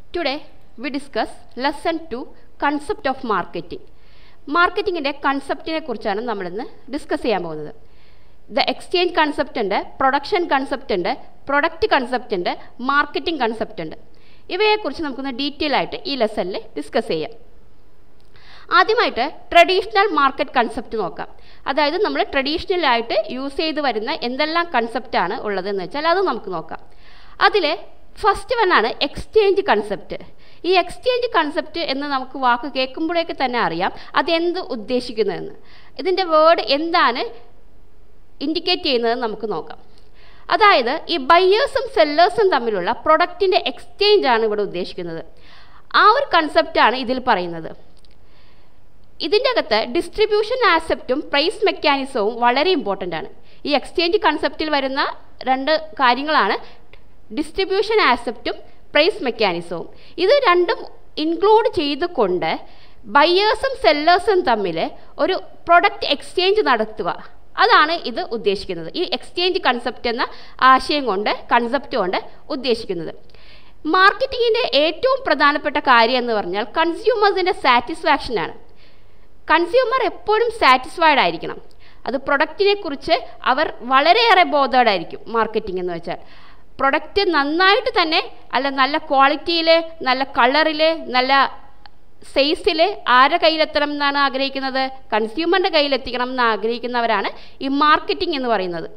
today we discuss lesson two concept of marketing മാർക്കറ്റിങ്ങിൻ്റെ കൺസെപ്റ്റിനെ കുറിച്ചാണ് നമ്മളിന്ന് ഡിസ്കസ് ചെയ്യാൻ പോകുന്നത് ദ എക്സ്ചേഞ്ച് കൺസെപ്റ്റ് ഉണ്ട് പ്രൊഡക്ഷൻ കൺസെപ്റ്റ് ഉണ്ട് പ്രൊഡക്റ്റ് കൺസെപ്റ്റ് ഉണ്ട് മാർക്കറ്റിംഗ് കൺസെപ്റ്റ് ഉണ്ട് ഇവയെക്കുറിച്ച് നമുക്കൊന്ന് ഡീറ്റെയിൽ ആയിട്ട് ഈ ലെസണിൽ ഡിസ്കസ് ചെയ്യാം ആദ്യമായിട്ട് ട്രഡീഷണൽ മാർക്കറ്റ് കൺസെപ്റ്റ് നോക്കാം അതായത് നമ്മൾ ട്രഡീഷണൽ ആയിട്ട് യൂസ് ചെയ്ത് വരുന്ന എന്തെല്ലാം കൺസെപ്റ്റാണ് ഉള്ളതെന്ന് വെച്ചാൽ അത് നമുക്ക് നോക്കാം അതിൽ ഫസ്റ്റ് വണ്ണാണ് എക്സ്ചേഞ്ച് കൺസെപ്റ്റ് ഈ എക്സ്ചേഞ്ച് കൺസെപ്റ്റ് എന്ന് നമുക്ക് വാക്ക് കേൾക്കുമ്പോഴേക്ക് തന്നെ അറിയാം അതെന്ത് ഉദ്ദേശിക്കുന്നതെന്ന് ഇതിൻ്റെ വേർഡ് എന്താണ് ഇൻഡിക്കേറ്റ് ചെയ്യുന്നത് നമുക്ക് നോക്കാം അതായത് ഈ ബയ്യേഴ്സും സെല്ലേഴ്സും തമ്മിലുള്ള പ്രൊഡക്റ്റിൻ്റെ എക്സ്ചേഞ്ച് ആണ് ഇവിടെ ഉദ്ദേശിക്കുന്നത് ആ ഒരു കൺസെപ്റ്റാണ് ഇതിൽ പറയുന്നത് ഇതിൻ്റെ അകത്ത് ഡിസ്ട്രിബ്യൂഷൻ ആസെപ്റ്റും പ്രൈസ് മെക്കാനിസവും വളരെ ഇമ്പോർട്ടൻ്റ് ആണ് ഈ എക്സ്ചേഞ്ച് കൺസെപ്റ്റിൽ വരുന്ന രണ്ട് കാര്യങ്ങളാണ് ഡിസ്ട്രിബ്യൂഷൻ ആസെപ്റ്റും പ്രൈസ് മെക്കാനിസവും ഇത് രണ്ടും ഇൻക്ലൂഡ് ചെയ്തുകൊണ്ട് ബയ്യേഴ്സും സെല്ലേഴ്സും തമ്മിൽ ഒരു പ്രൊഡക്റ്റ് എക്സ്ചേഞ്ച് നടത്തുക അതാണ് ഇത് ഉദ്ദേശിക്കുന്നത് ഈ എക്സ്ചേഞ്ച് കൺസെപ്റ്റ് എന്ന ആശയം കൊണ്ട് കൺസെപ്റ്റ് കൊണ്ട് ഉദ്ദേശിക്കുന്നത് മാർക്കറ്റിങ്ങിൻ്റെ ഏറ്റവും പ്രധാനപ്പെട്ട കാര്യം എന്ന് പറഞ്ഞാൽ കൺസ്യൂമേഴ്സിൻ്റെ സാറ്റിസ്ഫാക്ഷനാണ് കൺസ്യൂമർ എപ്പോഴും സാറ്റിസ്ഫൈഡ് ആയിരിക്കണം അത് പ്രൊഡക്റ്റിനെ കുറിച്ച് അവർ വളരെയേറെ ബോധേഡ് ആയിരിക്കും മാർക്കറ്റിംഗ് എന്ന് വെച്ചാൽ പ്രൊഡക്റ്റ് നന്നായിട്ട് തന്നെ അല്ല നല്ല ക്വാളിറ്റിയിൽ നല്ല കളറിൽ നല്ല സൈസിൽ ആരുടെ കയ്യിലെത്തണം എന്നാണ് ആഗ്രഹിക്കുന്നത് കൺസ്യൂമറിൻ്റെ കയ്യിലെത്തിക്കണം എന്ന് ആഗ്രഹിക്കുന്നവരാണ് ഈ മാർക്കറ്റിംഗ് എന്ന് പറയുന്നത്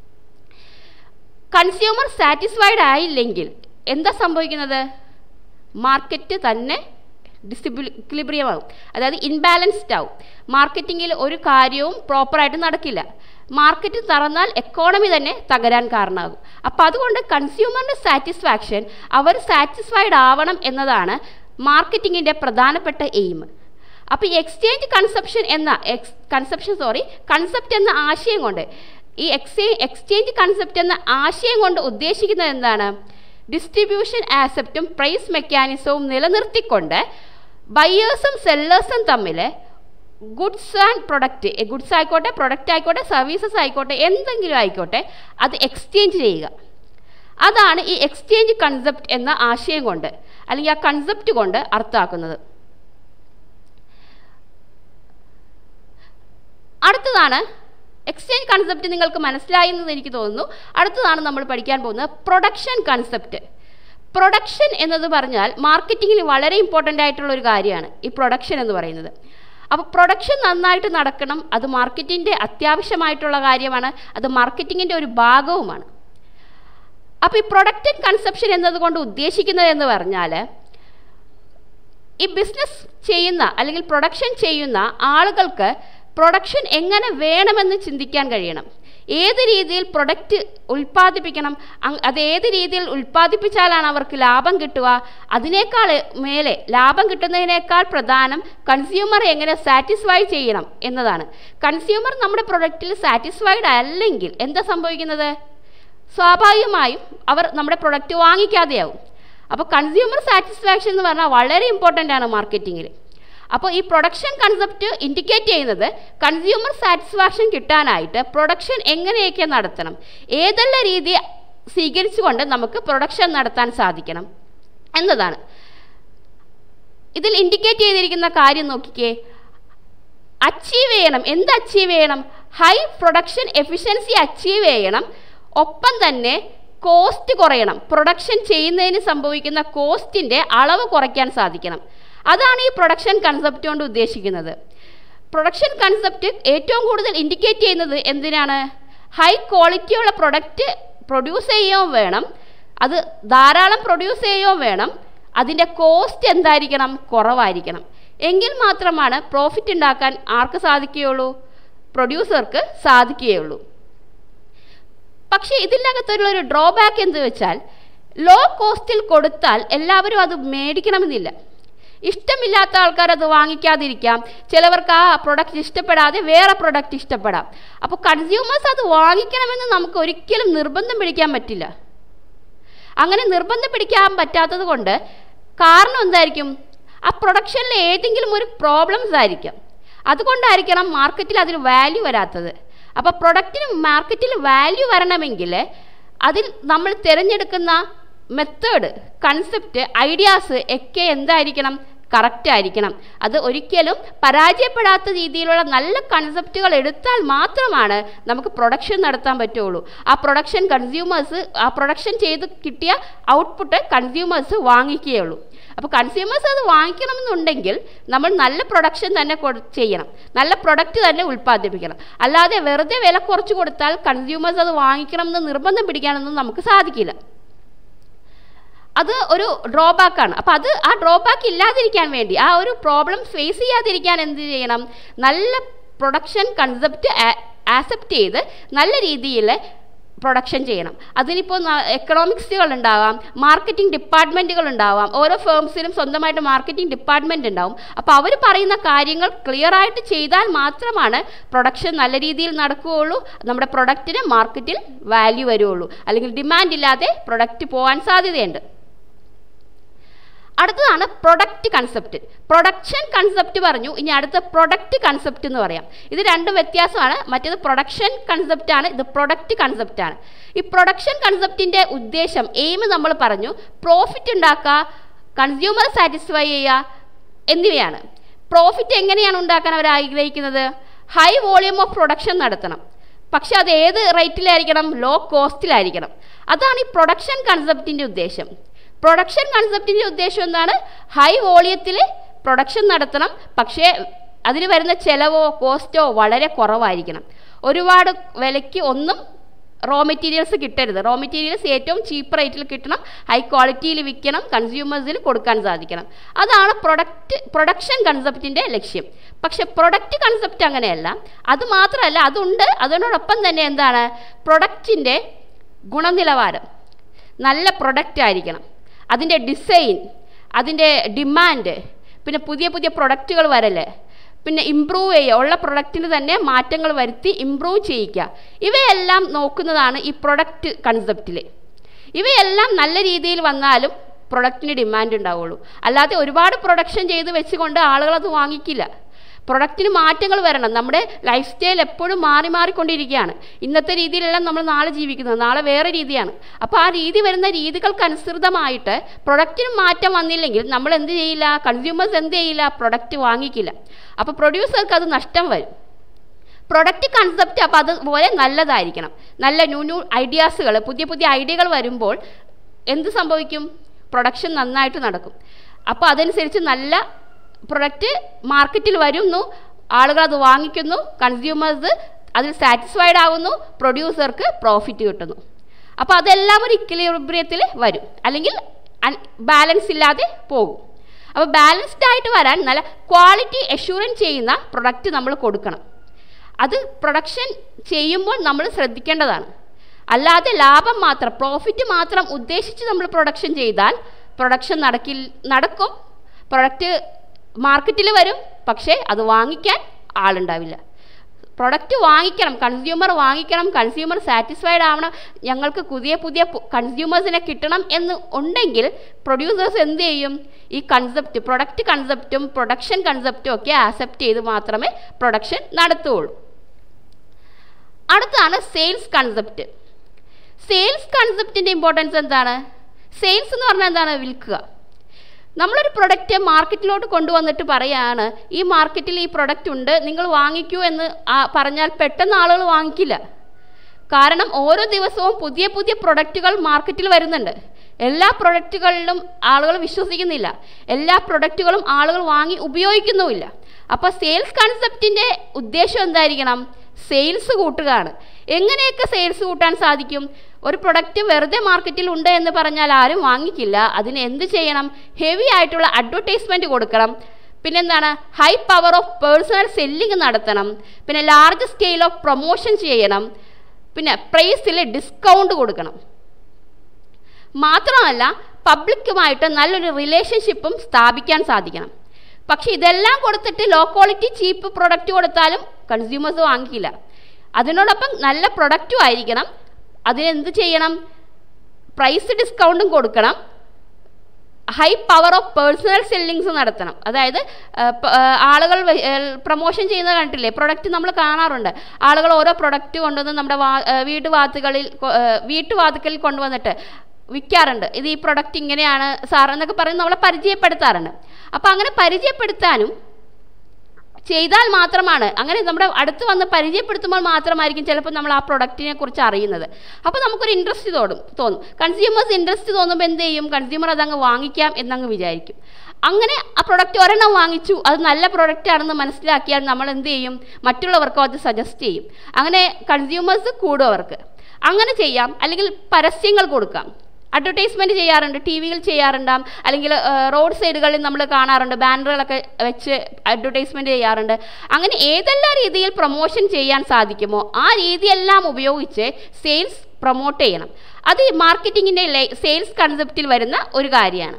കൺസ്യൂമർ സാറ്റിസ്ഫൈഡ് ആയില്ലെങ്കിൽ എന്താ സംഭവിക്കുന്നത് മാർക്കറ്റ് തന്നെ ഡിസ്ട്രിബ്യൂക്ലിബ്രിയമാവും അതായത് ഇൻബാലൻസ്ഡ് ആവും മാർക്കറ്റിങ്ങിൽ ഒരു കാര്യവും പ്രോപ്പറായിട്ട് നടക്കില്ല മാർക്കറ്റ് തറന്നാൽ എക്കോണമി തന്നെ തകരാൻ കാരണമാകും അപ്പോൾ അതുകൊണ്ട് കൺസ്യൂമറിൻ്റെ സാറ്റിസ്ഫാക്ഷൻ അവർ സാറ്റിസ്ഫൈഡ് ആവണം എന്നതാണ് മാർക്കറ്റിങ്ങിൻ്റെ പ്രധാനപ്പെട്ട എയിം അപ്പോൾ ഈ എക്സ്ചേഞ്ച് കൺസെപ്ഷൻ എന്ന എക്സ് കൺസെപ്ഷൻ സോറി കൺസെപ്റ്റ് എന്ന ആശയം കൊണ്ട് ഈ എക്സ്ചേ എക്സ്ചേഞ്ച് കൺസെപ്റ്റ് എന്ന ആശയം കൊണ്ട് ഉദ്ദേശിക്കുന്നത് എന്താണ് ഡിസ്ട്രിബ്യൂഷൻ ആസെപ്റ്റും പ്രൈസ് മെക്കാനിസവും നിലനിർത്തിക്കൊണ്ട് ബയ്യേഴ്സും സെല്ലേഴ്സും തമ്മിൽ ഗുഡ്സ് ആൻഡ് പ്രൊഡക്റ്റ് ഗുഡ്സ് ആയിക്കോട്ടെ പ്രൊഡക്റ്റ് ആയിക്കോട്ടെ സർവീസസ് ആയിക്കോട്ടെ എന്തെങ്കിലും ആയിക്കോട്ടെ അത് എക്സ്ചേഞ്ച് ചെയ്യുക അതാണ് ഈ എക്സ്ചേഞ്ച് കൺസെപ്റ്റ് എന്ന ആശയം കൊണ്ട് അല്ലെങ്കിൽ ആ കൺസെപ്റ്റ് കൊണ്ട് അർത്ഥമാക്കുന്നത് അടുത്തതാണ് എക്സ്ചേഞ്ച് കൺസെപ്റ്റ് നിങ്ങൾക്ക് മനസ്സിലായി എന്ന് എനിക്ക് തോന്നുന്നു അടുത്തതാണ് നമ്മൾ പഠിക്കാൻ പോകുന്നത് പ്രൊഡക്ഷൻ കൺസെപ്റ്റ് പ്രൊഡക്ഷൻ എന്നത് പറഞ്ഞാൽ മാർക്കറ്റിങ്ങിൽ വളരെ ഇമ്പോർട്ടൻ്റ് ആയിട്ടുള്ള ഒരു കാര്യമാണ് ഈ പ്രൊഡക്ഷൻ എന്ന് പറയുന്നത് അപ്പോൾ പ്രൊഡക്ഷൻ നന്നായിട്ട് നടക്കണം അത് മാർക്കറ്റിൻ്റെ അത്യാവശ്യമായിട്ടുള്ള കാര്യമാണ് അത് മാർക്കറ്റിങ്ങിൻ്റെ ഒരു ഭാഗവുമാണ് അപ്പോൾ ഈ പ്രൊഡക്റ്റ് ആൻഡ് കൺസെപ്ഷൻ എന്നതുകൊണ്ട് ഉദ്ദേശിക്കുന്നത് എന്ന് പറഞ്ഞാൽ ഈ ബിസിനസ് ചെയ്യുന്ന അല്ലെങ്കിൽ പ്രൊഡക്ഷൻ ചെയ്യുന്ന ആളുകൾക്ക് പ്രൊഡക്ഷൻ എങ്ങനെ വേണമെന്ന് ചിന്തിക്കാൻ കഴിയണം ഏത് രീതിയിൽ പ്രൊഡക്റ്റ് ഉൽപ്പാദിപ്പിക്കണം അത് ഏത് രീതിയിൽ ഉൽപ്പാദിപ്പിച്ചാലാണ് അവർക്ക് ലാഭം കിട്ടുക അതിനേക്കാൾ മേലെ ലാഭം കിട്ടുന്നതിനേക്കാൾ പ്രധാനം കൺസ്യൂമർ എങ്ങനെ സാറ്റിസ്ഫൈ ചെയ്യണം എന്നതാണ് കൺസ്യൂമർ നമ്മുടെ പ്രൊഡക്റ്റിൽ സാറ്റിസ്ഫൈഡ് അല്ലെങ്കിൽ എന്താ സംഭവിക്കുന്നത് സ്വാഭാവികമായും അവർ നമ്മുടെ പ്രൊഡക്റ്റ് വാങ്ങിക്കാതെയാവും അപ്പോൾ കൺസ്യൂമർ സാറ്റിസ്ഫാക്ഷൻ എന്ന് പറഞ്ഞാൽ വളരെ ഇമ്പോർട്ടൻ്റ് ആണ് മാർക്കറ്റിങ്ങിൽ അപ്പോൾ ഈ പ്രൊഡക്ഷൻ കൺസെപ്റ്റ് ഇൻഡിക്കേറ്റ് ചെയ്യുന്നത് കൺസ്യൂമർ സാറ്റിസ്ഫാക്ഷൻ കിട്ടാനായിട്ട് പ്രൊഡക്ഷൻ എങ്ങനെയൊക്കെ നടത്തണം ഏതെല്ലാം രീതി സ്വീകരിച്ചുകൊണ്ട് നമുക്ക് പ്രൊഡക്ഷൻ നടത്താൻ സാധിക്കണം എന്നതാണ് ഇതിൽ ഇൻഡിക്കേറ്റ് ചെയ്തിരിക്കുന്ന കാര്യം നോക്കിക്കേ അച്ചീവ് ചെയ്യണം എന്ത് അച്ചീവ് ചെയ്യണം ഹൈ പ്രൊഡക്ഷൻ എഫിഷ്യൻസി അച്ചീവ് ചെയ്യണം ഒപ്പം തന്നെ കോസ്റ്റ് കുറയണം പ്രൊഡക്ഷൻ ചെയ്യുന്നതിന് സംഭവിക്കുന്ന കോസ്റ്റിൻ്റെ അളവ് കുറയ്ക്കാൻ സാധിക്കണം അതാണ് ഈ പ്രൊഡക്ഷൻ കൺസെപ്റ്റ് കൊണ്ട് ഉദ്ദേശിക്കുന്നത് പ്രൊഡക്ഷൻ കൺസെപ്റ്റ് ഏറ്റവും കൂടുതൽ ഇൻഡിക്കേറ്റ് ചെയ്യുന്നത് എന്തിനാണ് ഹൈ ക്വാളിറ്റിയുള്ള പ്രൊഡക്റ്റ് പ്രൊഡ്യൂസ് ചെയ്യുകയും വേണം അത് ധാരാളം പ്രൊഡ്യൂസ് ചെയ്യുകയും വേണം അതിൻ്റെ കോസ്റ്റ് എന്തായിരിക്കണം കുറവായിരിക്കണം എങ്കിൽ മാത്രമാണ് പ്രോഫിറ്റ് ഉണ്ടാക്കാൻ ആർക്ക് സാധിക്കുകയുള്ളൂ പ്രൊഡ്യൂസർക്ക് സാധിക്കുകയുള്ളൂ പക്ഷേ ഇതിനകത്തുള്ള ഒരു ഡ്രോബാക്ക് എന്ന് വെച്ചാൽ ലോ കോസ്റ്റിൽ കൊടുത്താൽ എല്ലാവരും അത് മേടിക്കണമെന്നില്ല ഇഷ്ടമില്ലാത്ത ആൾക്കാർ അത് വാങ്ങിക്കാതിരിക്കാം ചിലവർക്ക് ആ പ്രൊഡക്റ്റ് ഇഷ്ടപ്പെടാതെ വേറെ പ്രൊഡക്റ്റ് ഇഷ്ടപ്പെടാം അപ്പോൾ കൺസ്യൂമേഴ്സ് അത് വാങ്ങിക്കണമെന്ന് നമുക്ക് ഒരിക്കലും നിർബന്ധം പിടിക്കാൻ പറ്റില്ല അങ്ങനെ നിർബന്ധം പിടിക്കാൻ പറ്റാത്തത് കൊണ്ട് കാരണം എന്തായിരിക്കും ആ പ്രൊഡക്ഷനിൽ ഏതെങ്കിലും ഒരു പ്രോബ്ലംസ് ആയിരിക്കാം അതുകൊണ്ടായിരിക്കണം മാർക്കറ്റിൽ അതിന് വാല്യൂ വരാത്തത് അപ്പോൾ പ്രൊഡക്റ്റിന് മാർക്കറ്റിൽ വാല്യൂ വരണമെങ്കിൽ അതിൽ നമ്മൾ തിരഞ്ഞെടുക്കുന്ന മെത്തേഡ് കൺസെപ്റ്റ് ഐഡിയാസ് ഒക്കെ എന്തായിരിക്കണം കറക്റ്റ് ആയിരിക്കണം അത് ഒരിക്കലും പരാജയപ്പെടാത്ത രീതിയിലുള്ള നല്ല കൺസെപ്റ്റുകൾ എടുത്താൽ മാത്രമാണ് നമുക്ക് പ്രൊഡക്ഷൻ നടത്താൻ പറ്റുള്ളൂ ആ പ്രൊഡക്ഷൻ കൺസ്യൂമേഴ്സ് ആ പ്രൊഡക്ഷൻ ചെയ്ത് കിട്ടിയ ഔട്ട്പുട്ട് കൺസ്യൂമേഴ്സ് വാങ്ങിക്കുകയുള്ളൂ അപ്പോൾ കൺസ്യൂമേഴ്സ് അത് വാങ്ങിക്കണമെന്നുണ്ടെങ്കിൽ നമ്മൾ നല്ല പ്രൊഡക്ഷൻ തന്നെ കൊടു- ചെയ്യണം നല്ല പ്രൊഡക്റ്റ് തന്നെ ഉൽപ്പാദിപ്പിക്കണം അല്ലാതെ വെറുതെ വില കുറച്ച് കൊടുത്താൽ കൺസ്യൂമേഴ്സ് അത് വാങ്ങിക്കണം എന്ന് നിർബന്ധം പിടിക്കാനൊന്നും നമുക്ക് സാധിക്കില്ല അത് ഒരു ഡ്രോബാക്ക് ആണ് അപ്പോൾ അത് ആ ഡ്രോബാക്ക് ഇല്ലാതിരിക്കാൻ വേണ്ടി ആ ഒരു പ്രോബ്ലം ഫേസ് ചെയ്യാതിരിക്കാൻ എന്ത് ചെയ്യണം നല്ല പ്രൊഡക്ഷൻ കൺസെപ്റ്റ് ആക്സെപ്റ്റ് ചെയ്ത് നല്ല രീതിയിൽ പ്രൊഡക്ഷൻ ചെയ്യണം അതിനിപ്പോൾ എക്കണോമിക്സുകൾ ഉണ്ടാവാം മാർക്കറ്റിംഗ് ഡിപ്പാർട്ട്മെൻറ്റുകൾ ഉണ്ടാവാം ഓരോ ഫേംസിനും സ്വന്തമായിട്ട് മാർക്കറ്റിംഗ് ഡിപ്പാർട്ട്മെൻറ്റ് ഉണ്ടാവും അപ്പോൾ അവർ പറയുന്ന കാര്യങ്ങൾ ക്ലിയർ ആയിട്ട് ചെയ്താൽ മാത്രമാണ് പ്രൊഡക്ഷൻ നല്ല രീതിയിൽ നടക്കുകയുള്ളൂ നമ്മുടെ പ്രൊഡക്റ്റിന് മാർക്കറ്റിൽ വാല്യൂ വരുള്ളൂ അല്ലെങ്കിൽ ഡിമാൻഡ് ഇല്ലാതെ പ്രൊഡക്റ്റ് പോകാൻ സാധ്യതയുണ്ട് അടുത്തതാണ് പ്രൊഡക്റ്റ് കൺസെപ്റ്റ് പ്രൊഡക്ഷൻ കൺസെപ്റ്റ് പറഞ്ഞു ഇനി അടുത്ത പ്രൊഡക്റ്റ് കൺസെപ്റ്റ് എന്ന് പറയാം ഇത് രണ്ടും വ്യത്യാസമാണ് മറ്റേത് പ്രൊഡക്ഷൻ കൺസെപ്റ്റ് ആണ് ഇത് പ്രൊഡക്റ്റ് കൺസെപ്റ്റ് ആണ് ഈ പ്രൊഡക്ഷൻ കൺസെപ്റ്റിൻ്റെ ഉദ്ദേശം എയിം നമ്മൾ പറഞ്ഞു പ്രോഫിറ്റ് ഉണ്ടാക്കുക കൺസ്യൂമർ സാറ്റിസ്ഫൈ ചെയ്യുക എന്നിവയാണ് പ്രോഫിറ്റ് എങ്ങനെയാണ് ഉണ്ടാക്കാൻ അവർ ആഗ്രഹിക്കുന്നത് ഹൈ വോളിയം ഓഫ് പ്രൊഡക്ഷൻ നടത്തണം പക്ഷെ അത് ഏത് റേറ്റിലായിരിക്കണം ലോ കോസ്റ്റിലായിരിക്കണം അതാണ് ഈ പ്രൊഡക്ഷൻ കൺസെപ്റ്റിൻ്റെ ഉദ്ദേശം പ്രൊഡക്ഷൻ കൺസെപ്റ്റിൻ്റെ ഉദ്ദേശം എന്താണ് ഹൈ വോളിയത്തിൽ പ്രൊഡക്ഷൻ നടത്തണം പക്ഷേ അതിന് വരുന്ന ചിലവോ കോസ്റ്റോ വളരെ കുറവായിരിക്കണം ഒരുപാട് വിലയ്ക്ക് ഒന്നും റോ മെറ്റീരിയൽസ് കിട്ടരുത് റോ മെറ്റീരിയൽസ് ഏറ്റവും ചീപ്പ് റേറ്റിൽ കിട്ടണം ഹൈ ക്വാളിറ്റിയിൽ വിൽക്കണം കൺസ്യൂമേഴ്സിന് കൊടുക്കാൻ സാധിക്കണം അതാണ് പ്രൊഡക്റ്റ് പ്രൊഡക്ഷൻ കൺസെപ്റ്റിൻ്റെ ലക്ഷ്യം പക്ഷെ പ്രൊഡക്റ്റ് കൺസെപ്റ്റ് അങ്ങനെയല്ല അത് മാത്രമല്ല അതുണ്ട് അതിനോടൊപ്പം തന്നെ എന്താണ് പ്രൊഡക്റ്റിൻ്റെ ഗുണനിലവാരം നല്ല പ്രൊഡക്റ്റ് ആയിരിക്കണം അതിൻ്റെ ഡിസൈൻ അതിൻ്റെ ഡിമാൻഡ് പിന്നെ പുതിയ പുതിയ പ്രൊഡക്റ്റുകൾ വരല് പിന്നെ ഇമ്പ്രൂവ് ചെയ്യുക ഉള്ള പ്രൊഡക്റ്റിന് തന്നെ മാറ്റങ്ങൾ വരുത്തി ഇമ്പ്രൂവ് ചെയ്യിക്കുക ഇവയെല്ലാം നോക്കുന്നതാണ് ഈ പ്രൊഡക്റ്റ് കൺസെപ്റ്റിൽ ഇവയെല്ലാം നല്ല രീതിയിൽ വന്നാലും പ്രൊഡക്റ്റിന് ഡിമാൻഡ് ഉണ്ടാവുള്ളൂ അല്ലാതെ ഒരുപാട് പ്രൊഡക്ഷൻ ചെയ്ത് വെച്ചുകൊണ്ട് ആളുകൾ അത് വാങ്ങിക്കില്ല പ്രൊഡക്റ്റിന് മാറ്റങ്ങൾ വരണം നമ്മുടെ ലൈഫ് സ്റ്റൈൽ എപ്പോഴും മാറി മാറിക്കൊണ്ടിരിക്കുകയാണ് ഇന്നത്തെ രീതിയിലല്ല നമ്മൾ നാളെ ജീവിക്കുന്നത് നാളെ വേറെ രീതിയാണ് അപ്പോൾ ആ രീതി വരുന്ന രീതികൾക്കനുസൃതമായിട്ട് പ്രൊഡക്റ്റിന് മാറ്റം വന്നില്ലെങ്കിൽ നമ്മൾ എന്ത് ചെയ്യില്ല കൺസ്യൂമേഴ്സ് എന്ത് ചെയ്യില്ല പ്രൊഡക്റ്റ് വാങ്ങിക്കില്ല അപ്പോൾ പ്രൊഡ്യൂസർക്ക് അത് നഷ്ടം വരും പ്രൊഡക്റ്റ് കൺസെപ്റ്റ് അപ്പോൾ അതുപോലെ നല്ലതായിരിക്കണം നല്ല ന്യൂ ന്യൂ ഐഡിയാസുകൾ പുതിയ പുതിയ ഐഡിയകൾ വരുമ്പോൾ എന്ത് സംഭവിക്കും പ്രൊഡക്ഷൻ നന്നായിട്ട് നടക്കും അപ്പോൾ അതനുസരിച്ച് നല്ല പ്രൊഡക്റ്റ് മാർക്കറ്റിൽ വരുന്നു ആളുകൾ അത് വാങ്ങിക്കുന്നു കൺസ്യൂമേഴ്സ് അതിൽ സാറ്റിസ്ഫൈഡ് ആവുന്നു പ്രൊഡ്യൂസർക്ക് പ്രോഫിറ്റ് കിട്ടുന്നു അപ്പോൾ അതെല്ലാം ഒരു ഇക്വിലിബ്രിയത്തിൽ വരും അല്ലെങ്കിൽ ബാലൻസ് ഇല്ലാതെ പോകും അപ്പോൾ ബാലൻസ്ഡ് ആയിട്ട് വരാൻ നല്ല ക്വാളിറ്റി അഷ്യൂറൻസ് ചെയ്യുന്ന പ്രൊഡക്റ്റ് നമ്മൾ കൊടുക്കണം അത് പ്രൊഡക്ഷൻ ചെയ്യുമ്പോൾ നമ്മൾ ശ്രദ്ധിക്കേണ്ടതാണ് അല്ലാതെ ലാഭം മാത്രം പ്രോഫിറ്റ് മാത്രം ഉദ്ദേശിച്ച് നമ്മൾ പ്രൊഡക്ഷൻ ചെയ്താൽ പ്രൊഡക്ഷൻ നടക്കിൽ നടക്കും പ്രൊഡക്റ്റ് മാർക്കറ്റിൽ വരും പക്ഷേ അത് വാങ്ങിക്കാൻ ആളുണ്ടാവില്ല പ്രൊഡക്റ്റ് വാങ്ങിക്കണം കൺസ്യൂമർ വാങ്ങിക്കണം കൺസ്യൂമർ സാറ്റിസ്ഫൈഡ് ആവണം ഞങ്ങൾക്ക് പുതിയ പുതിയ കൺസ്യൂമേഴ്സിനെ കിട്ടണം എന്ന് ഉണ്ടെങ്കിൽ പ്രൊഡ്യൂസേഴ്സ് എന്ത് ചെയ്യും ഈ കൺസെപ്റ്റ് പ്രൊഡക്റ്റ് കൺസെപ്റ്റും പ്രൊഡക്ഷൻ കൺസെപ്റ്റും ഒക്കെ ആക്സെപ്റ്റ് ചെയ്ത് മാത്രമേ പ്രൊഡക്ഷൻ നടത്തുകയുള്ളൂ അടുത്താണ് സെയിൽസ് കൺസെപ്റ്റ് സെയിൽസ് കൺസെപ്റ്റിൻ്റെ ഇമ്പോർട്ടൻസ് എന്താണ് സെയിൽസ് എന്ന് പറഞ്ഞാൽ എന്താണ് വിൽക്കുക നമ്മളൊരു പ്രൊഡക്റ്റ് മാർക്കറ്റിലോട്ട് കൊണ്ടുവന്നിട്ട് പറയാണ് ഈ മാർക്കറ്റിൽ ഈ പ്രൊഡക്റ്റ് ഉണ്ട് നിങ്ങൾ വാങ്ങിക്കൂ എന്ന് പറഞ്ഞാൽ പെട്ടെന്ന് ആളുകൾ വാങ്ങിക്കില്ല കാരണം ഓരോ ദിവസവും പുതിയ പുതിയ പ്രൊഡക്റ്റുകൾ മാർക്കറ്റിൽ വരുന്നുണ്ട് എല്ലാ പ്രൊഡക്റ്റുകളിലും ആളുകൾ വിശ്വസിക്കുന്നില്ല എല്ലാ പ്രൊഡക്റ്റുകളും ആളുകൾ വാങ്ങി ഉപയോഗിക്കുന്നുമില്ല അപ്പോൾ സെയിൽസ് കൺസെപ്റ്റിൻ്റെ ഉദ്ദേശം എന്തായിരിക്കണം സെയിൽസ് കൂട്ടുകയാണ് എങ്ങനെയൊക്കെ സെയിൽസ് കൂട്ടാൻ സാധിക്കും ഒരു പ്രൊഡക്റ്റ് വെറുതെ മാർക്കറ്റിൽ ഉണ്ട് എന്ന് പറഞ്ഞാൽ ആരും വാങ്ങിക്കില്ല അതിന് എന്ത് ചെയ്യണം ഹെവി ആയിട്ടുള്ള അഡ്വർടൈസ്മെൻറ്റ് കൊടുക്കണം പിന്നെന്താണ് high power of personal selling നടത്തണം പിന്നെ ലാർജ് സ്കെയിൽ ഓഫ് പ്രൊമോഷൻ ചെയ്യണം പിന്നെ പ്രൈസിൽ ഡിസ്കൗണ്ട് കൊടുക്കണം മാത്രമല്ല പബ്ലിക്കുമായിട്ട് നല്ലൊരു റിലേഷൻഷിപ്പും സ്ഥാപിക്കാൻ സാധിക്കണം പക്ഷെ ഇതെല്ലാം കൊടുത്തിട്ട് ലോ ക്വാളിറ്റി ചീപ്പ് പ്രൊഡക്റ്റ് കൊടുത്താലും കൺസ്യൂമേഴ്സ് വാങ്ങിക്കില്ല അതിനോടൊപ്പം നല്ല പ്രൊഡക്റ്റും ആയിരിക്കണം അതിനെന്ത് ചെയ്യണം പ്രൈസ് ഡിസ്കൗണ്ടും കൊടുക്കണം high power of personal sellings നടത്തണം അതായത് ആളുകൾ പ്രൊമോഷൻ ചെയ്യുന്നത് കണ്ടിട്ടില്ലേ പ്രൊഡക്റ്റ് നമ്മൾ കാണാറുണ്ട് ആളുകൾ ഓരോ പ്രൊഡക്റ്റ് കൊണ്ടുവന്ന് നമ്മുടെ വാ വീട്ടുവാതുകളിൽ വീട്ടുവാതുക്കളിൽ കൊണ്ടുവന്നിട്ട് വിൽക്കാറുണ്ട് ഇത് ഈ പ്രൊഡക്റ്റ് ഇങ്ങനെയാണ് സാർ എന്നൊക്കെ പറഞ്ഞ് നമ്മളെ പരിചയപ്പെടുത്താറുണ്ട് അപ്പോൾ അങ്ങനെ പരിചയപ്പെടുത്താനും ചെയ്താൽ മാത്രമാണ് അങ്ങനെ നമ്മുടെ അടുത്ത് വന്ന് പരിചയപ്പെടുത്തുമ്പോൾ മാത്രമായിരിക്കും ചിലപ്പോൾ നമ്മൾ ആ പ്രൊഡക്റ്റിനെ കുറിച്ച് അറിയുന്നത് അപ്പോൾ നമുക്കൊരു ഇൻട്രസ്റ്റ് തോന്നും തോന്നും കൺസ്യൂമേഴ്സ് ഇൻട്രസ്റ്റ് തോന്നുമ്പോൾ എന്ത് ചെയ്യും കൺസ്യൂമർ അതങ്ങ് വാങ്ങിക്കാം എന്നങ്ങ് വിചാരിക്കും അങ്ങനെ ആ പ്രൊഡക്റ്റ് ഒരെണ്ണം വാങ്ങിച്ചു അത് നല്ല പ്രൊഡക്റ്റ് ആണെന്ന് മനസ്സിലാക്കിയാൽ നമ്മൾ എന്ത് ചെയ്യും മറ്റുള്ളവർക്കും അത് സജസ്റ്റ് ചെയ്യും അങ്ങനെ കൺസ്യൂമേഴ്സ് കൂടും അവർക്ക് അങ്ങനെ ചെയ്യാം അല്ലെങ്കിൽ പരസ്യങ്ങൾ കൊടുക്കാം അഡ്വർടൈസ്മെൻറ്റ് ചെയ്യാറുണ്ട് ടി വിയിൽ ചെയ്യാറുണ്ടാം അല്ലെങ്കിൽ റോഡ് സൈഡുകളിൽ നമ്മൾ കാണാറുണ്ട് ബാനറുകളൊക്കെ വെച്ച് അഡ്വർടൈസ്മെൻറ്റ് ചെയ്യാറുണ്ട് അങ്ങനെ ഏതെല്ലാം രീതിയിൽ പ്രൊമോഷൻ ചെയ്യാൻ സാധിക്കുമോ ആ രീതിയെല്ലാം ഉപയോഗിച്ച് സെയിൽസ് പ്രൊമോട്ട് ചെയ്യണം അത് ഈ മാർക്കറ്റിങ്ങിൻ്റെ സെയിൽസ് കൺസെപ്റ്റിൽ വരുന്ന ഒരു കാര്യമാണ്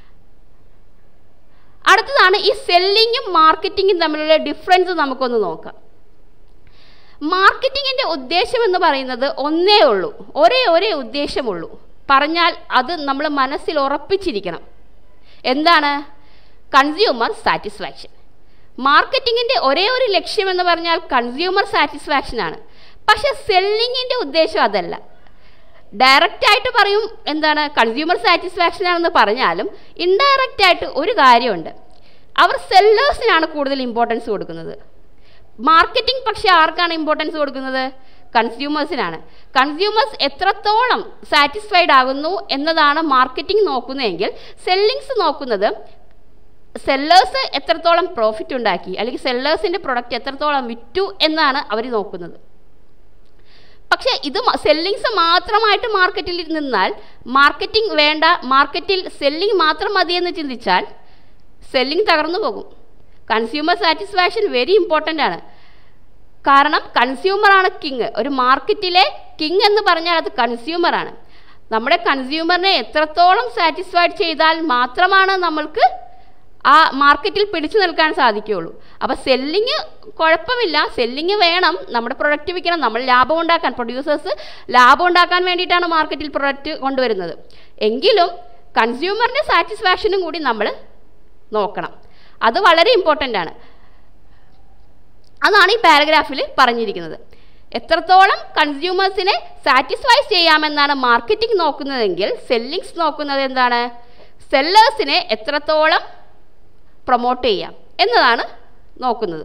അടുത്തതാണ് ഈ സെല്ലിങ്ങും മാർക്കറ്റിങ്ങും തമ്മിലുള്ള ഡിഫറൻസ് നമുക്കൊന്ന് നോക്കാം മാർക്കറ്റിങ്ങിൻ്റെ ഉദ്ദേശം എന്ന് പറയുന്നത് ഒന്നേ ഉള്ളൂ ഒരേ ഒരേ ഉദ്ദേശമുള്ളൂ പറഞ്ഞാൽ അത് നമ്മൾ മനസ്സിൽ ഉറപ്പിച്ചിരിക്കണം എന്താണ് കൺസ്യൂമർ സാറ്റിസ്ഫാക്ഷൻ മാർക്കറ്റിങ്ങിൻ്റെ ഒരേ ഒരു ലക്ഷ്യം എന്ന് പറഞ്ഞാൽ കൺസ്യൂമർ സാറ്റിസ്ഫാക്ഷൻ ആണ് പക്ഷെ സെല്ലിങ്ങിൻ്റെ ഉദ്ദേശം അതല്ല ഡയറക്റ്റ് ആയിട്ട് പറയും എന്താണ് കൺസ്യൂമർ സാറ്റിസ്ഫാക്ഷൻ ആണെന്ന് പറഞ്ഞാലും ഇൻഡയറക്റ്റ് ആയിട്ട് ഒരു കാര്യമുണ്ട് അവർ സെല്ലേഴ്സിനാണ് കൂടുതൽ ഇമ്പോർട്ടൻസ് കൊടുക്കുന്നത് മാർക്കറ്റിംഗ് പക്ഷേ ആർക്കാണ് ഇമ്പോർട്ടൻസ് കൊടുക്കുന്നത് കൺസ്യൂമേഴ്സിനാണ് കൺസ്യൂമേഴ്സ് എത്രത്തോളം സാറ്റിസ്ഫൈഡ് ആകുന്നു എന്നതാണ് മാർക്കറ്റിംഗ് നോക്കുന്നതെങ്കിൽ സെല്ലിങ്സ് നോക്കുന്നത് സെല്ലേഴ്സ് എത്രത്തോളം പ്രോഫിറ്റ് ഉണ്ടാക്കി അല്ലെങ്കിൽ സെല്ലേഴ്സിൻ്റെ പ്രൊഡക്റ്റ് എത്രത്തോളം വിറ്റു എന്നാണ് അവർ നോക്കുന്നത് പക്ഷേ ഇത് സെല്ലിങ്സ് മാത്രമായിട്ട് മാർക്കറ്റിൽ നിന്നാൽ മാർക്കറ്റിംഗ് വേണ്ട മാർക്കറ്റിൽ സെല്ലിംഗ് മാത്രം മതിയെന്ന് ചിന്തിച്ചാൽ സെല്ലിംഗ് തകർന്നു പോകും കൺസ്യൂമർ സാറ്റിസ്ഫാക്ഷൻ വെരി ഇമ്പോർട്ടൻ്റ് ആണ് കാരണം കൺസ്യൂമറാണ് കിങ് ഒരു മാർക്കറ്റിലെ കിങ് എന്ന് പറഞ്ഞാൽ അത് കൺസ്യൂമറാണ് നമ്മുടെ കൺസ്യൂമറിനെ എത്രത്തോളം സാറ്റിസ്ഫൈഡ് ചെയ്താൽ മാത്രമാണ് നമ്മൾക്ക് ആ മാർക്കറ്റിൽ പിടിച്ചു നിൽക്കാൻ സാധിക്കുകയുള്ളൂ അപ്പോൾ സെല്ലിങ് കുഴപ്പമില്ല സെല്ലിങ് വേണം നമ്മുടെ പ്രൊഡക്റ്റ് വിൽക്കണം നമ്മൾ ലാഭം ഉണ്ടാക്കാൻ പ്രൊഡ്യൂസേഴ്സ് ലാഭം ഉണ്ടാക്കാൻ വേണ്ടിയിട്ടാണ് മാർക്കറ്റിൽ പ്രൊഡക്റ്റ് കൊണ്ടുവരുന്നത് എങ്കിലും കൺസ്യൂമറിൻ്റെ സാറ്റിസ്ഫാക്ഷനും കൂടി നമ്മൾ നോക്കണം അത് വളരെ ഇമ്പോർട്ടൻ്റ് ആണ് അതാണ് ഈ പാരഗ്രാഫിൽ പറഞ്ഞിരിക്കുന്നത് എത്രത്തോളം കൺസ്യൂമേഴ്സിനെ സാറ്റിസ്ഫൈ ചെയ്യാമെന്നാണ് മാർക്കറ്റിംഗ് നോക്കുന്നതെങ്കിൽ സെല്ലിങ്സ് നോക്കുന്നത് എന്താണ് സെല്ലേഴ്സിനെ എത്രത്തോളം പ്രൊമോട്ട് ചെയ്യാം എന്നതാണ് നോക്കുന്നത്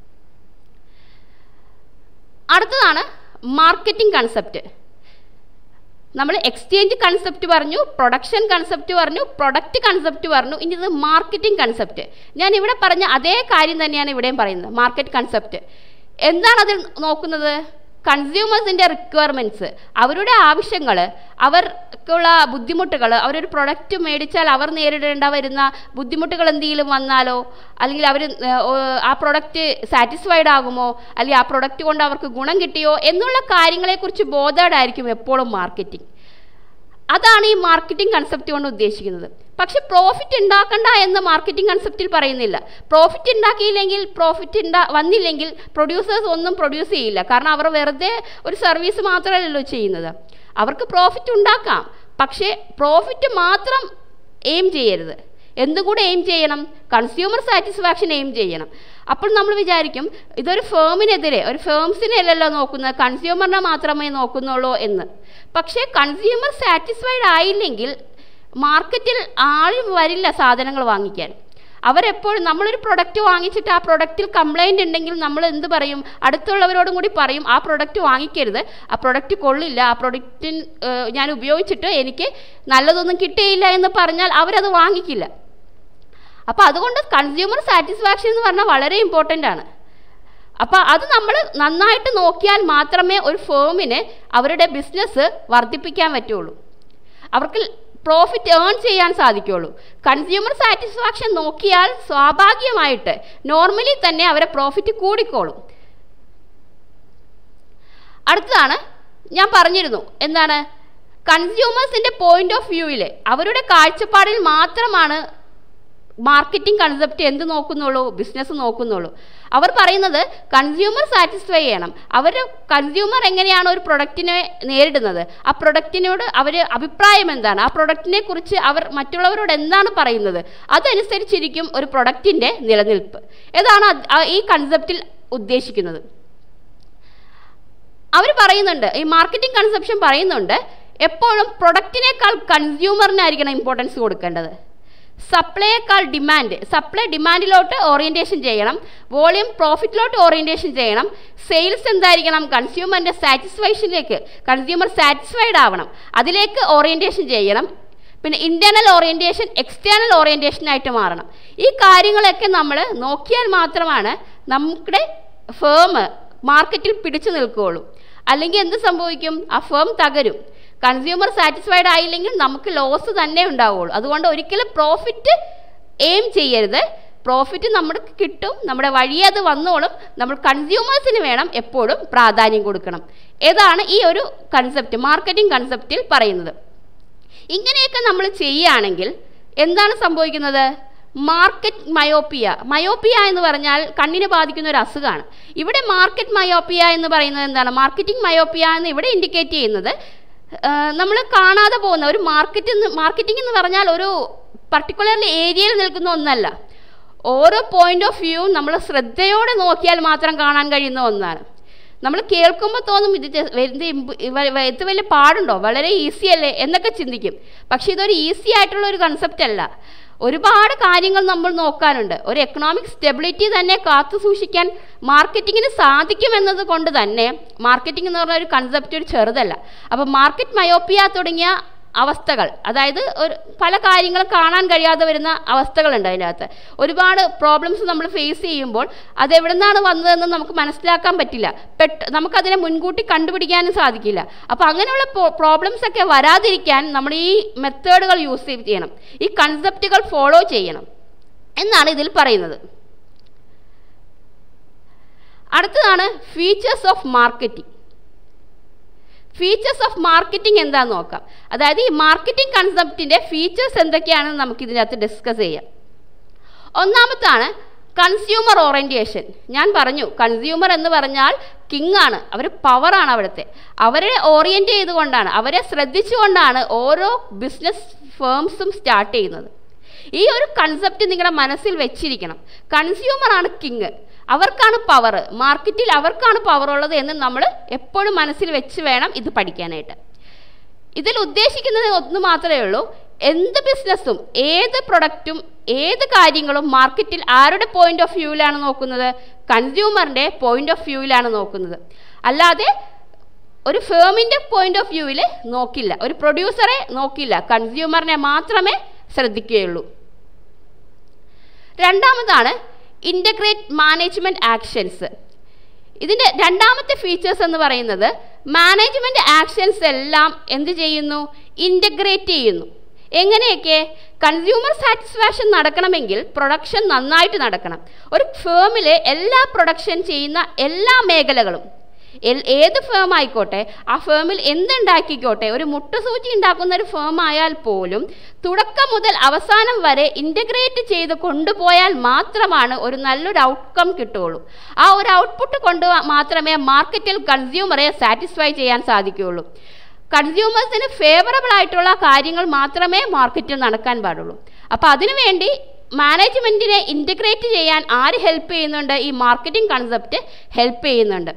അടുത്തതാണ് മാർക്കറ്റിംഗ് കൺസെപ്റ്റ് നമ്മൾ എക്സ്ചേഞ്ച് കൺസെപ്റ്റ് പറഞ്ഞു പ്രൊഡക്ഷൻ കൺസെപ്റ്റ് പറഞ്ഞു പ്രൊഡക്റ്റ് കൺസെപ്റ്റ് പറഞ്ഞു ഇനി ഇത് മാർക്കറ്റിംഗ് കൺസെപ്റ്റ് ഞാൻ ഇവിടെ പറഞ്ഞ അതേ കാര്യം തന്നെയാണ് ഇവിടെയും പറയുന്നത് മാർക്കറ്റ് കൺസെപ്റ്റ് എന്താണ് അതിൽ നോക്കുന്നത് കൺസ്യൂമേഴ്സിൻ്റെ റിക്വയർമെൻറ്റ്സ് അവരുടെ ആവശ്യങ്ങൾ അവർക്കുള്ള ബുദ്ധിമുട്ടുകൾ അവരൊരു പ്രൊഡക്റ്റ് മേടിച്ചാൽ അവർ നേരിടേണ്ട വരുന്ന ബുദ്ധിമുട്ടുകൾ എന്തെങ്കിലും വന്നാലോ അല്ലെങ്കിൽ അവർ ആ പ്രൊഡക്റ്റ് സാറ്റിസ്ഫൈഡ് ആകുമോ അല്ലെങ്കിൽ ആ പ്രൊഡക്റ്റ് കൊണ്ട് അവർക്ക് ഗുണം കിട്ടിയോ എന്നുള്ള കാര്യങ്ങളെക്കുറിച്ച് ബോധേഡായിരിക്കും എപ്പോഴും മാർക്കറ്റിംഗ് അതാണ് ഈ മാർക്കറ്റിംഗ് കൺസെപ്റ്റ് കൊണ്ട് ഉദ്ദേശിക്കുന്നത് പക്ഷെ പ്രോഫിറ്റ് ഉണ്ടാക്കണ്ട എന്ന് മാർക്കറ്റിംഗ് കൺസെപ്റ്റിൽ പറയുന്നില്ല പ്രോഫിറ്റ് ഉണ്ടാക്കിയില്ലെങ്കിൽ പ്രോഫിറ്റ് ഉണ്ടാ വന്നില്ലെങ്കിൽ പ്രൊഡ്യൂസേഴ്സ് ഒന്നും പ്രൊഡ്യൂസ് ചെയ്യില്ല കാരണം അവർ വെറുതെ ഒരു സർവീസ് മാത്രമല്ലല്ലോ ചെയ്യുന്നത് അവർക്ക് പ്രോഫിറ്റ് ഉണ്ടാക്കാം പക്ഷേ പ്രോഫിറ്റ് മാത്രം എയിം ചെയ്യരുത് എന്തും കൂടെ എയിം ചെയ്യണം കൺസ്യൂമർ സാറ്റിസ്ഫാക്ഷൻ എയിം ചെയ്യണം അപ്പോൾ നമ്മൾ വിചാരിക്കും ഇതൊരു ഫേമിനെതിരെ ഒരു ഫേംസിനെ അല്ലല്ലോ നോക്കുന്നത് കൺസ്യൂമറിനെ മാത്രമേ നോക്കുന്നുള്ളൂ എന്ന് പക്ഷേ കൺസ്യൂമർ സാറ്റിസ്ഫൈഡ് ആയില്ലെങ്കിൽ മാർക്കറ്റിൽ ആരും വരില്ല സാധനങ്ങൾ വാങ്ങിക്കാൻ അവരെപ്പോഴും നമ്മളൊരു പ്രൊഡക്റ്റ് വാങ്ങിച്ചിട്ട് ആ പ്രൊഡക്റ്റിൽ കംപ്ലൈൻറ്റ് ഉണ്ടെങ്കിൽ നമ്മൾ എന്ത് പറയും അടുത്തുള്ളവരോടും കൂടി പറയും ആ പ്രൊഡക്റ്റ് വാങ്ങിക്കരുത് ആ പ്രൊഡക്റ്റ് കൊള്ളില്ല ആ പ്രൊഡക്റ്റിൻ ഞാൻ ഉപയോഗിച്ചിട്ട് എനിക്ക് നല്ലതൊന്നും കിട്ടിയില്ല എന്ന് പറഞ്ഞാൽ അവരത് വാങ്ങിക്കില്ല അപ്പോൾ അതുകൊണ്ട് കൺസ്യൂമർ സാറ്റിസ്ഫാക്ഷൻ എന്ന് പറഞ്ഞാൽ വളരെ ഇമ്പോർട്ടൻ്റ് ആണ് അപ്പോൾ അത് നമ്മൾ നന്നായിട്ട് നോക്കിയാൽ മാത്രമേ ഒരു ഫേമിന് അവരുടെ ബിസിനസ് വർദ്ധിപ്പിക്കാൻ പറ്റുള്ളൂ അവർക്ക് പ്രോഫിറ്റ് ഏൺ ചെയ്യാൻ സാധിക്കുള്ളൂ കൺസ്യൂമർ സാറ്റിസ്ഫാക്ഷൻ നോക്കിയാൽ സ്വാഭാവികമായിട്ട് നോർമലി തന്നെ അവരെ പ്രോഫിറ്റ് കൂടിക്കോളും അടുത്തതാണ് ഞാൻ പറഞ്ഞിരുന്നു എന്താണ് കൺസ്യൂമേഴ്സിൻ്റെ പോയിന്റ് ഓഫ് വ്യൂവിൽ അവരുടെ കാഴ്ചപ്പാടിൽ മാത്രമാണ് മാർക്കറ്റിംഗ് കൺസെപ്റ്റ് എന്ത് നോക്കുന്നുള്ളൂ ബിസിനസ് നോക്കുന്നുള്ളൂ അവർ പറയുന്നത് കൺസ്യൂമർ സാറ്റിസ്ഫൈ ചെയ്യണം അവർ കൺസ്യൂമർ എങ്ങനെയാണ് ഒരു പ്രൊഡക്റ്റിനെ നേരിടുന്നത് ആ പ്രൊഡക്റ്റിനോട് അവർ അഭിപ്രായം എന്താണ് ആ പ്രൊഡക്റ്റിനെ കുറിച്ച് അവർ മറ്റുള്ളവരോട് എന്താണ് പറയുന്നത് അതനുസരിച്ചിരിക്കും ഒരു പ്രൊഡക്റ്റിൻ്റെ നിലനിൽപ്പ് ഏതാണ് ഈ കൺസെപ്റ്റിൽ ഉദ്ദേശിക്കുന്നത് അവർ പറയുന്നുണ്ട് ഈ മാർക്കറ്റിംഗ് കൺസെപ്ഷൻ പറയുന്നുണ്ട് എപ്പോഴും പ്രൊഡക്റ്റിനേക്കാൾ കൺസ്യൂമറിനായിരിക്കണം ഇമ്പോർട്ടൻസ് കൊടുക്കേണ്ടത് സപ്ലൈയേക്കാൾ ഡിമാൻഡ് സപ്ലൈ ഡിമാൻഡിലോട്ട് ഓറിയൻറ്റേഷൻ ചെയ്യണം വോളിയം പ്രോഫിറ്റിലോട്ട് ഓറിയൻറ്റേഷൻ ചെയ്യണം സെയിൽസ് എന്തായിരിക്കണം കൺസ്യൂമറിൻ്റെ സാറ്റിസ്ഫാക്ഷനിലേക്ക് കൺസ്യൂമർ സാറ്റിസ്ഫൈഡ് ആവണം അതിലേക്ക് ഓറിയൻറ്റേഷൻ ചെയ്യണം പിന്നെ ഇൻറ്റേർണൽ ഓറിയൻറ്റേഷൻ എക്സ്റ്റേണൽ ഓറിയൻറ്റേഷൻ ആയിട്ട് മാറണം ഈ കാര്യങ്ങളൊക്കെ നമ്മൾ നോക്കിയാൽ മാത്രമാണ് നമ്മുടെ ഫേം മാർക്കറ്റിൽ പിടിച്ചു നിൽക്കുകയുള്ളൂ അല്ലെങ്കിൽ എന്ത് സംഭവിക്കും ആ ഫേം തകരും കൺസ്യൂമർ സാറ്റിസ്ഫൈഡ് ആയില്ലെങ്കിൽ നമുക്ക് ലോസ് തന്നെ ഉണ്ടാവുള്ളൂ അതുകൊണ്ട് ഒരിക്കലും പ്രോഫിറ്റ് എയിം ചെയ്യരുത് പ്രോഫിറ്റ് നമുക്ക് കിട്ടും നമ്മുടെ വഴിയെ അത് വന്നോളും നമ്മൾ കൺസ്യൂമേഴ്സിന് വേണം എപ്പോഴും പ്രാധാന്യം കൊടുക്കണം ഏതാണ് ഈ ഒരു കൺസെപ്റ്റ് മാർക്കറ്റിംഗ് കൺസെപ്റ്റിൽ പറയുന്നത് ഇങ്ങനെയൊക്കെ നമ്മൾ ചെയ്യുകയാണെങ്കിൽ എന്താണ് സംഭവിക്കുന്നത് മാർക്കറ്റ് മയോപ്പിയ മയോപ്പിയ എന്ന് പറഞ്ഞാൽ കണ്ണിനെ ബാധിക്കുന്ന ഒരു അസുഖമാണ് ഇവിടെ മാർക്കറ്റ് മയോപ്പിയ എന്ന് പറയുന്നത് എന്താണ് മാർക്കറ്റിംഗ് മയോപ്പിയ എന്ന് ഇവിടെ ഇൻഡിക്കേറ്റ് ചെയ്യുന്നത് നമ്മൾ കാണാതെ പോകുന്ന ഒരു മാർക്കറ്റ് മാർക്കറ്റിംഗ് എന്ന് പറഞ്ഞാൽ ഒരു പർട്ടിക്കുലർലി ഏരിയയിൽ നിൽക്കുന്ന ഒന്നല്ല ഓരോ പോയിന്റ് ഓഫ് വ്യൂ നമ്മൾ ശ്രദ്ധയോടെ നോക്കിയാൽ മാത്രം കാണാൻ കഴിയുന്ന ഒന്നാണ് നമ്മൾ കേൾക്കുമ്പോൾ തോന്നും ഇത് ജ- എന്ത് ഇമ്പ്- ഇവ- ഇവ- ഇത് വലിയ പാടുണ്ടോ വളരെ ഈസി അല്ലേ എന്നൊക്കെ ചിന്തിക്കും പക്ഷെ ഇതൊരു ഈസി ആയിട്ടുള്ള ഒരു കൺസെപ്റ്റ് അല്ല ഒരുപാട് കാര്യങ്ങൾ നമ്മൾ നോക്കാനുണ്ട് ഒരു എക്കണോമിക് സ്റ്റെബിലിറ്റി തന്നെ കാത്തു സൂക്ഷിക്കാൻ മാർക്കറ്റിങ്ങിന് സാധിക്കുമെന്നത് കൊണ്ട് തന്നെ മാർക്കറ്റിംഗ് എന്ന് പറഞ്ഞ ഒരു കൺസെപ്റ്റ് ഒരു ചെറുതല്ല അപ്പോൾ മാർക്കറ്റ് മയോപ്പിയ തുടങ്ങിയ അവസ്ഥകൾ അതായത് ഒരു പല കാര്യങ്ങളും കാണാൻ കഴിയാതെ വരുന്ന അവസ്ഥകളുണ്ട് അതിൻ്റെ അകത്ത് ഒരുപാട് പ്രോബ്ലംസ് നമ്മൾ ഫേസ് ചെയ്യുമ്പോൾ അത് എവിടെ നിന്നാണ് വന്നതെന്ന് നമുക്ക് മനസ്സിലാക്കാൻ പറ്റില്ല പെട്ട് നമുക്കതിനെ മുൻകൂട്ടി കണ്ടുപിടിക്കാനും സാധിക്കില്ല അപ്പോൾ അങ്ങനെയുള്ള പ്രോബ്ലംസ് ഒക്കെ വരാതിരിക്കാൻ നമ്മൾ ഈ മെത്തേഡുകൾ യൂസ് ചെയ്യണം ഈ കൺസെപ്റ്റുകൾ ഫോളോ ചെയ്യണം എന്നാണ് ഇതിൽ പറയുന്നത് അടുത്തതാണ് features of marketing features of marketing എന്താന്ന് നോക്കാം അതായത് ഈ മാർക്കറ്റിംഗ് കൺസെപ്റ്റിൻ്റെ ഫീച്ചേഴ്സ് എന്തൊക്കെയാണെന്ന് നമുക്ക് ഇതിനകത്ത് ഡിസ്കസ് ചെയ്യാം ഒന്നാമത്താണ് കൺസ്യൂമർ ഓറിയൻറ്റേഷൻ ഞാൻ പറഞ്ഞു കൺസ്യൂമർ എന്ന് പറഞ്ഞാൽ കിങ് ആണ് അവർ പവറാണ് അവിടുത്തെ അവരെ ഓറിയൻറ്റ് ചെയ്തുകൊണ്ടാണ് അവരെ ശ്രദ്ധിച്ചുകൊണ്ടാണ് ഓരോ ബിസിനസ് ഫേംസും സ്റ്റാർട്ട് ചെയ്യുന്നത് ഈ ഒരു കൺസെപ്റ്റ് നിങ്ങളുടെ മനസ്സിൽ വെച്ചിരിക്കണം കൺസ്യൂമറാണ് കിങ് അവർക്കാണ് പവർ മാർക്കറ്റിൽ അവർക്കാണ് പവർ ഉള്ളത് എന്ന് നമ്മൾ എപ്പോഴും മനസ്സിൽ വെച്ച് വേണം ഇത് പഠിക്കാനായിട്ട് ഇതിൽ ഉദ്ദേശിക്കുന്നത് ഒന്ന് മാത്രമേ ഉള്ളൂ എന്ത് ബിസിനസ്സും ഏത് പ്രൊഡക്റ്റും ഏത് കാര്യങ്ങളും മാർക്കറ്റിൽ ആരുടെ പോയിന്റ് ഓഫ് വ്യൂവിലാണ് നോക്കുന്നത് കൺസ്യൂമറിൻ്റെ പോയിന്റ് ഓഫ് വ്യൂവിലാണ് നോക്കുന്നത് അല്ലാതെ ഒരു ഫേമിൻ്റെ പോയിന്റ് ഓഫ് വ്യൂവിൽ നോക്കില്ല ഒരു പ്രൊഡ്യൂസറെ നോക്കില്ല കൺസ്യൂമറിനെ മാത്രമേ ശ്രദ്ധിക്കുകയുള്ളൂ രണ്ടാമതാണ് ഇൻ്റഗ്രേറ്റ് മാനേജ്മെൻറ്റ് ആക്ഷൻസ് ഇതിൻ്റെ രണ്ടാമത്തെ ഫീച്ചേഴ്സ് എന്ന് പറയുന്നത് മാനേജ്മെൻറ്റ് ആക്ഷൻസ് എല്ലാം എന്ത് ചെയ്യുന്നു ഇൻ്റഗ്രേറ്റ് ചെയ്യുന്നു എങ്ങനെയൊക്കെ കൺസ്യൂമർ സാറ്റിസ്ഫാക്ഷൻ നടക്കണമെങ്കിൽ പ്രൊഡക്ഷൻ നന്നായിട്ട് നടക്കണം ഒരു ഫേമിൽ എല്ലാ പ്രൊഡക്ഷൻ ചെയ്യുന്ന എല്ലാ മേഖലകളും എൽ- ഏത് ഫേം ആയിക്കോട്ടെ ആ ഫേമിൽ എന്തുണ്ടാക്കിക്കോട്ടെ ഒരു മുട്ടുസൂചി ഉണ്ടാക്കുന്ന ഒരു ഫേം ആയാൽ പോലും തുടക്കം മുതൽ അവസാനം വരെ ഇൻ്റഗ്രേറ്റ് ചെയ്ത് കൊണ്ടുപോയാൽ മാത്രമാണ് ഒരു നല്ലൊരു ഔട്ട്കം കിട്ടുകയുള്ളൂ ആ ഒരു ഔട്ട്പുട്ട് കൊണ്ട് മാത്രമേ മാർക്കറ്റിൽ കൺസ്യൂമറെ സാറ്റിസ്ഫൈ ചെയ്യാൻ സാധിക്കുകയുള്ളൂ കൺസ്യൂമേഴ്സിന് ഫേവറബിൾ ആയിട്ടുള്ള കാര്യങ്ങൾ മാത്രമേ മാർക്കറ്റിൽ നടക്കാൻ പാടുള്ളൂ അപ്പോൾ അതിനുവേണ്ടി മാനേജ്മെൻറ്റിനെ ഇൻ്റഗ്രേറ്റ് ചെയ്യാൻ ആര് ഹെൽപ്പ് ചെയ്യുന്നുണ്ട് ഈ മാർക്കറ്റിംഗ് കൺസെപ്റ്റ് ഹെൽപ്പ് ചെയ്യുന്നുണ്ട്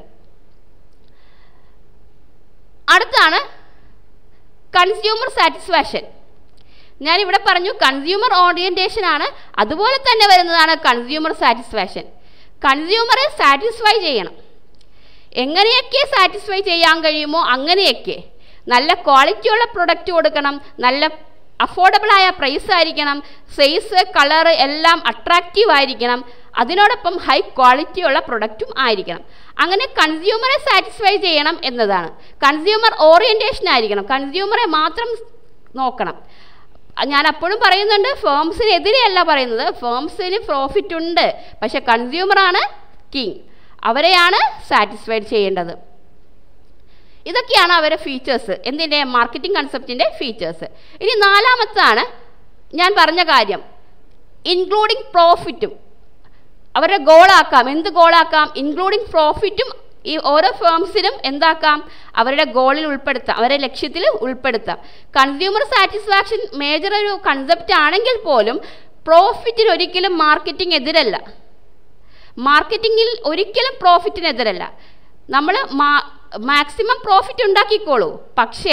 അടുത്താണ് കൺസ്യൂമർ സാറ്റിസ്ഫാക്ഷൻ ഞാനിവിടെ പറഞ്ഞു കൺസ്യൂമർ ഓറിയൻറ്റേഷൻ ആണ് അതുപോലെ തന്നെ വരുന്നതാണ് കൺസ്യൂമർ സാറ്റിസ്ഫാക്ഷൻ കൺസ്യൂമറെ സാറ്റിസ്ഫൈ ചെയ്യണം എങ്ങനെയൊക്കെ സാറ്റിസ്ഫൈ ചെയ്യാൻ കഴിയുമോ അങ്ങനെയൊക്കെ നല്ല ക്വാളിറ്റിയുള്ള പ്രൊഡക്റ്റ് കൊടുക്കണം നല്ല അഫോർഡബിളായ പ്രൈസ് ആയിരിക്കണം സൈസ് കളറ് എല്ലാം അട്രാക്റ്റീവ് ആയിരിക്കണം അതിനോടൊപ്പം ഹൈ ക്വാളിറ്റിയുള്ള പ്രൊഡക്റ്റും ആയിരിക്കണം അങ്ങനെ കൺസ്യൂമറെ സാറ്റിസ്ഫൈ ചെയ്യണം എന്നതാണ് കൺസ്യൂമർ ഓറിയൻറ്റേഷൻ ആയിരിക്കണം കൺസ്യൂമറെ മാത്രം നോക്കണം ഞാൻ അപ്പോഴും പറയുന്നുണ്ട് ഫേംസിനെതിരെയല്ല പറയുന്നത് ഫേംസിന് പ്രോഫിറ്റ് ഉണ്ട് പക്ഷെ കൺസ്യൂമറാണ് കിങ് അവരെയാണ് സാറ്റിസ്ഫൈഡ് ചെയ്യേണ്ടത് ഇതൊക്കെയാണ് അവരുടെ ഫീച്ചേഴ്സ് എന്തിൻ്റെ മാർക്കറ്റിംഗ് കൺസെപ്റ്റിൻ്റെ ഫീച്ചേഴ്സ് ഇനി നാലാമത്താണ് ഞാൻ പറഞ്ഞ കാര്യം ഇൻക്ലൂഡിങ് പ്രോഫിറ്റും അവരുടെ ഗോളാക്കാം എന്ത് ഗോളാക്കാം ഇൻക്ലൂഡിങ് പ്രോഫിറ്റും ഈ ഓരോ ഫേംസിനും എന്താക്കാം അവരുടെ ഗോളിൽ ഉൾപ്പെടുത്താം അവരുടെ ലക്ഷ്യത്തിൽ ഉൾപ്പെടുത്താം കൺസ്യൂമർ സാറ്റിസ്ഫാക്ഷൻ മേജർ ഒരു കൺസെപ്റ്റ് ആണെങ്കിൽ പോലും പ്രോഫിറ്റിന് ഒരിക്കലും മാർക്കറ്റിംഗ് എതിരല്ല മാർക്കറ്റിങ്ങിൽ ഒരിക്കലും പ്രോഫിറ്റിനെതിരല്ല നമ്മൾ മാക്സിമം പ്രോഫിറ്റ് ഉണ്ടാക്കിക്കോളൂ പക്ഷേ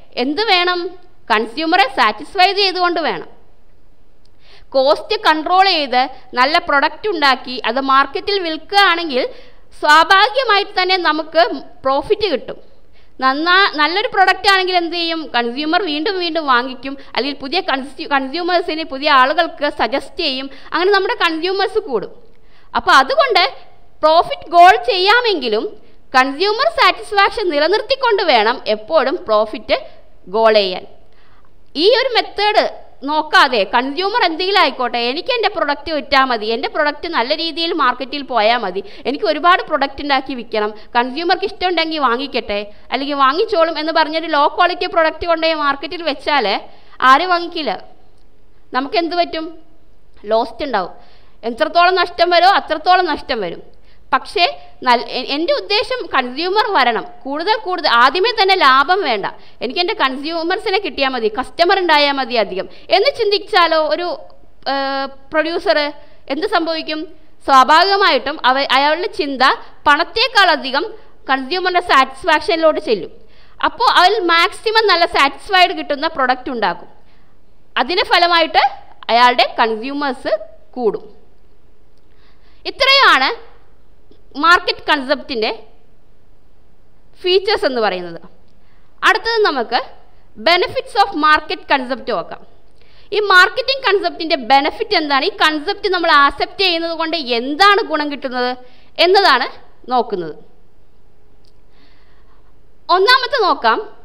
എന്ത് വേണം കൺസ്യൂമറെ സാറ്റിസ്ഫൈ ചെയ്തുകൊണ്ട് വേണം കോസ്റ്റ് കൺട്രോൾ ചെയ്ത് നല്ല പ്രൊഡക്റ്റ് ഉണ്ടാക്കി അത് മാർക്കറ്റിൽ വിൽക്കുകയാണെങ്കിൽ സ്വാഭാവികമായിട്ട് തന്നെ നമുക്ക് പ്രോഫിറ്റ് കിട്ടും നന്നാ നല്ലൊരു പ്രൊഡക്റ്റ് ആണെങ്കിൽ എന്ത് ചെയ്യും കൺസ്യൂമർ വീണ്ടും വീണ്ടും വാങ്ങിക്കും അല്ലെങ്കിൽ പുതിയ കൺസ്യൂ കൺസ്യൂമേഴ്സിന് പുതിയ ആളുകൾക്ക് സജസ്റ്റ് ചെയ്യും അങ്ങനെ നമ്മുടെ കൺസ്യൂമേഴ്സ് കൂടും അപ്പോൾ അതുകൊണ്ട് പ്രോഫിറ്റ് ഗോൾ ചെയ്യാമെങ്കിലും കൺസ്യൂമർ സാറ്റിസ്ഫാക്ഷൻ നിലനിർത്തിക്കൊണ്ട് വേണം എപ്പോഴും പ്രോഫിറ്റ് ഗോൾ ചെയ്യാൻ ഈ ഒരു മെത്തേഡ് നോക്കാതെ കൺസ്യൂമർ എന്തെങ്കിലും ആയിക്കോട്ടെ എനിക്ക് എൻ്റെ പ്രൊഡക്റ്റ് വിറ്റാൽ മതി എൻ്റെ പ്രൊഡക്റ്റ് നല്ല രീതിയിൽ മാർക്കറ്റിൽ പോയാൽ മതി എനിക്ക് ഒരുപാട് പ്രൊഡക്റ്റ് ഉണ്ടാക്കി വിൽക്കണം കൺസ്യൂമർക്ക് ഇഷ്ടമുണ്ടെങ്കിൽ വാങ്ങിക്കട്ടെ അല്ലെങ്കിൽ വാങ്ങിച്ചോളും എന്ന് പറഞ്ഞൊരു ലോ ക്വാളിറ്റി പ്രൊഡക്റ്റ് കൊണ്ടുപോയി മാർക്കറ്റിൽ വെച്ചാൽ ആരും വാങ്ങിക്കില്ല നമുക്ക് എന്ത് പറ്റും ലോസ്റ്റ് ഉണ്ടാവും എത്രത്തോളം നഷ്ടം വരുമോ അത്രത്തോളം നഷ്ടം വരും പക്ഷേ നല്ല എൻ്റെ ഉദ്ദേശം കൺസ്യൂമർ വരണം കൂടുതൽ കൂടുതൽ ആദ്യമേ തന്നെ ലാഭം വേണ്ട എനിക്ക് എൻ്റെ കൺസ്യൂമേഴ്സിനെ കിട്ടിയാൽ മതി കസ്റ്റമർ ഉണ്ടായാൽ മതി അധികം എന്ന് ചിന്തിച്ചാലോ ഒരു പ്രൊഡ്യൂസർ എന്ത് സംഭവിക്കും സ്വാഭാവികമായിട്ടും അവ അയാളുടെ ചിന്ത പണത്തേക്കാളധികം കൺസ്യൂമറിൻ്റെ സാറ്റിസ്ഫാക്ഷനിലോട്ട് ചെല്ലും അപ്പോൾ അവൽ മാക്സിമം നല്ല സാറ്റിസ്ഫൈഡ് കിട്ടുന്ന പ്രൊഡക്റ്റ് ഉണ്ടാക്കും അതിൻ്റെ ഫലമായിട്ട് അയാളുടെ കൺസ്യൂമേഴ്സ് കൂടും ഇത്രയാണ് മാർക്കറ്റ് കൺസെപ്റ്റിൻ്റെ ഫീച്ചേഴ്സ് എന്ന് പറയുന്നത് അടുത്തത് നമുക്ക് ബെനിഫിറ്റ്സ് ഓഫ് മാർക്കറ്റ് കൺസെപ്റ്റ് നോക്കാം ഈ മാർക്കറ്റിംഗ് കൺസെപ്റ്റിൻ്റെ ബെനിഫിറ്റ് എന്താണ് ഈ കൺസെപ്റ്റ് നമ്മൾ ആക്സെപ്റ്റ് ചെയ്യുന്നത് കൊണ്ട് എന്താണ് ഗുണം കിട്ടുന്നത് എന്നതാണ് നോക്കുന്നത് ഒന്നാമത്തെ നോക്കാം